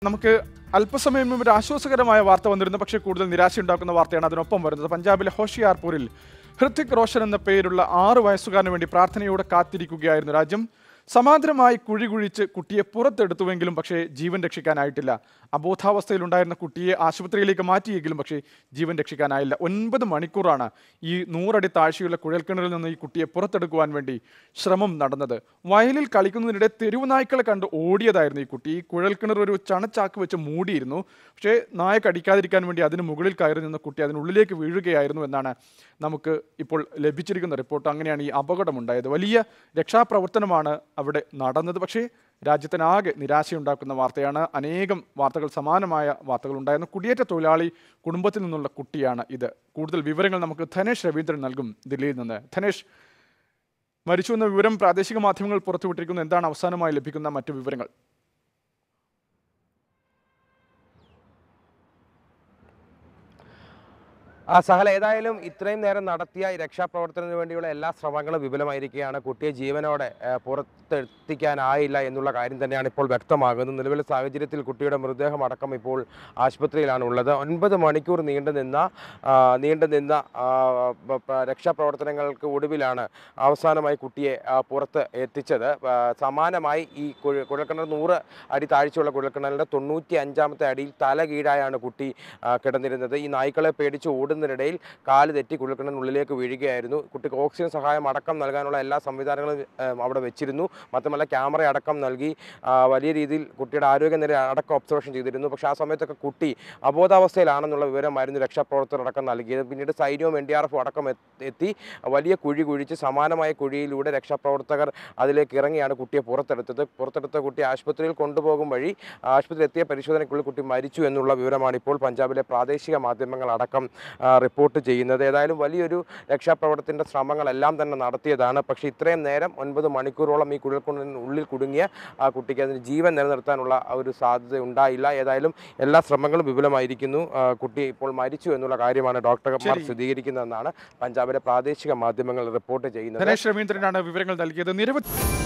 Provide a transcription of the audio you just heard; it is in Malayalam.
നമുക്ക് അല്പസമയം മുമ്പ് ഒരു ആശ്വാസകരമായ വാർത്ത വന്നിരുന്നു പക്ഷേ കൂടുതൽ നിരാശയുണ്ടാക്കുന്ന വാർത്തയാണ് അതിനൊപ്പം വരുന്നത് പഞ്ചാബിലെ ഹോഷിയാർപൂരിൽ ഹൃത്തിക് റോഷൻ എന്ന പേരുള്ള ആറ് വയസ്സുകാരന് വേണ്ടി പ്രാർത്ഥനയോടെ കാത്തിരിക്കുകയായിരുന്നു രാജ്യം സമാന്തരമായി കുഴി കുഴിച്ച് കുട്ടിയെ പുറത്തെടുത്തുവെങ്കിലും പക്ഷേ ജീവൻ രക്ഷിക്കാനായിട്ടില്ല അബോധാവസ്ഥയിലുണ്ടായിരുന്ന കുട്ടിയെ ആശുപത്രിയിലേക്ക് മാറ്റിയെങ്കിലും പക്ഷേ ജീവൻ രക്ഷിക്കാനായില്ല ഒൻപത് മണിക്കൂറാണ് ഈ നൂറടി താഴ്ചയുള്ള കുഴൽക്കിണറിൽ നിന്ന് ഈ കുട്ടിയെ പുറത്തെടുക്കുവാൻ വേണ്ടി ശ്രമം നടന്നത് വയലിൽ കളിക്കുന്നതിനിടെ തെരുവ് നായ്ക്കളെ കണ്ട് ഓടിയതായിരുന്നു ഈ കുട്ടി ഈ കുഴൽക്കിണർ ഒരു ചണച്ചാക്ക് വെച്ച് മൂടിയിരുന്നു പക്ഷേ നായ കടിക്കാതിരിക്കാൻ വേണ്ടി അതിന് മുകളിൽ കയറി നിന്ന കുട്ടി അതിനുള്ളിലേക്ക് വീഴുകയായിരുന്നു എന്നാണ് നമുക്ക് ഇപ്പോൾ ലഭിച്ചിരിക്കുന്ന റിപ്പോർട്ട് അങ്ങനെയാണ് ഈ അപകടമുണ്ടായത് വലിയ രക്ഷാപ്രവർത്തനമാണ് അവിടെ നടന്നത് പക്ഷേ രാജ്യത്തിനാകെ നിരാശയുണ്ടാക്കുന്ന വാർത്തയാണ് അനേകം വാർത്തകൾ സമാനമായ വാർത്തകൾ ഉണ്ടായിരുന്നു കുടിയേറ്റ തൊഴിലാളി കുടുംബത്തിൽ നിന്നുള്ള കുട്ടിയാണ് ഇത് കൂടുതൽ വിവരങ്ങൾ നമുക്ക് ധനേഷ് രവീന്ദ്രൻ നൽകും ദില്ലിയിൽ നിന്ന് ധനേഷ് മരിച്ചു എന്ന വിവരം പ്രാദേശിക മാധ്യമങ്ങൾ പുറത്തുവിട്ടിരിക്കുന്നു എന്താണ് അവസാനമായി ലഭിക്കുന്ന മറ്റു വിവരങ്ങൾ ആ സഹല ഏതായാലും ഇത്രയും നേരം നടത്തിയ ഈ രക്ഷാപ്രവർത്തനത്തിന് വേണ്ടിയുള്ള എല്ലാ ശ്രമങ്ങളും വിപുലമായിരിക്കുകയാണ് കുട്ടിയെ ജീവനോടെ ഏ, പുറത്തെത്തിക്കാനായില്ല എന്നുള്ള കാര്യം തന്നെയാണ് ഇപ്പോൾ വ്യക്തമാകുന്നത് നിലവിലെ സാഹചര്യത്തിൽ കുട്ടിയുടെ മൃതദേഹം അടക്കം ഇപ്പോൾ ആശുപത്രിയിലാണ് ഉള്ളത് ഒൻപത് മണിക്കൂർ നീണ്ടു നിന്ന ആ, നീണ്ടു നിന്ന ആ, പ- പ- രക്ഷാപ്രവർത്തനങ്ങൾക്ക് ഒടുവിലാണ് അവസാനമായി കുട്ടിയെ ആ, പുറത്ത് എത്തിച്ചത് ആ, സമാനമായി ഈ കുഴ- കുഴൽക്കിണർ നൂറ് അടി താഴ്ചയുള്ള കുഴൽക്കിണറിൻ്റെ തൊണ്ണൂറ്റി അഞ്ചാമത്തെ അടിയിൽ തല കീഴായാണ് കുട്ടി ആ, കിടന്നിരുന്നത് ഈ നായ്ക്കളെ പേടിച്ച് ഓടുന്നതിനിടയിൽ കാല് തെറ്റി കുഴൽക്കിണറിനുള്ളിലേക്ക് വീഴുകയായിരുന്നു കുട്ടിക്ക് ഓക്സിജൻ സഹായം അടക്കം നൽകാനുള്ള എല്ലാ സംവിധാനങ്ങളും ആ, അവിടെ വെച്ചിരുന്നു മാത്രമല്ല ക്യാമറ അടക്കം നൽകി ആ, വലിയ രീതിയിൽ കുട്ടിയുടെ ആരോഗ്യനില അടക്കം ഒബ്സർവേഷൻ ചെയ്തിരുന്നു പക്ഷേ ആ സമയത്തൊക്കെ കുട്ടി അബോധാവസ്ഥയിലാണെന്നുള്ള വിവരമായിരുന്നു രക്ഷാപ്രവർത്തകർ അടക്കം നൽകിയത് പിന്നീട് സൈന്യവും എൻ ഡി ആർ എഫും അടക്കം എത്ത് എത്തി വലിയ കുഴി കുഴിച്ച് സമാനമായ കുഴിയിലൂടെ രക്ഷാപ്രവർത്തകർ അതിലേക്ക് ഇറങ്ങിയാണ് കുട്ടിയെ പുറത്തെടുത്തത് പുറത്തെടുത്ത കുട്ടി ആശുപത്രിയിൽ കൊണ്ടുപോകും വഴി ആശുപത്രിയിൽ എത്തിയ പരിശോധനയ്ക്കുള്ളിൽ കുട്ടി മരിച്ചു എന്നുള്ള വിവരമാണ് ഇപ്പോൾ പഞ്ചാബിലെ പ്രാദേശിക മാധ്യമങ്ങൾ അടക്കം ആ, റിപ്പോർട്ട് ചെയ്യുന്നത് ഏതായാലും വലിയൊരു രക്ഷാപ്രവർത്തനത്തിൻ്റെ ശ്രമങ്ങളെല്ലാം തന്നെ നടത്തിയതാണ് പക്ഷേ ഇത്രയും നേരം ഒൻപത് മണിക്കൂറോളം ഈ കുഴൽക്കുണ്ടിന് ഉള്ളിൽ കുടുങ്ങിയ ആ കുട്ടിക്ക് അതിന് ജീവൻ നിലനിർത്താനുള്ള ആ ഒരു സാധ്യത ഉണ്ടായില്ല ഏതായാലും എല്ലാ ശ്രമങ്ങളും വിപുലമായിരിക്കുന്നു ആ, കുട്ടി ഇപ്പോൾ മരിച്ചു എന്നുള്ള കാര്യമാണ് ഡോക്ടർമാർ ശരി. സ്ഥിരീകരിക്കുന്നതെന്നാണ് പഞ്ചാബിലെ പ്രാദേശിക മാധ്യമങ്ങൾ റിപ്പോർട്ട് ചെയ്യുന്നത് ധനേഷ് രവീന്ദ്രനാണ് വിവരങ്ങൾ നൽകിയത് നിരവധി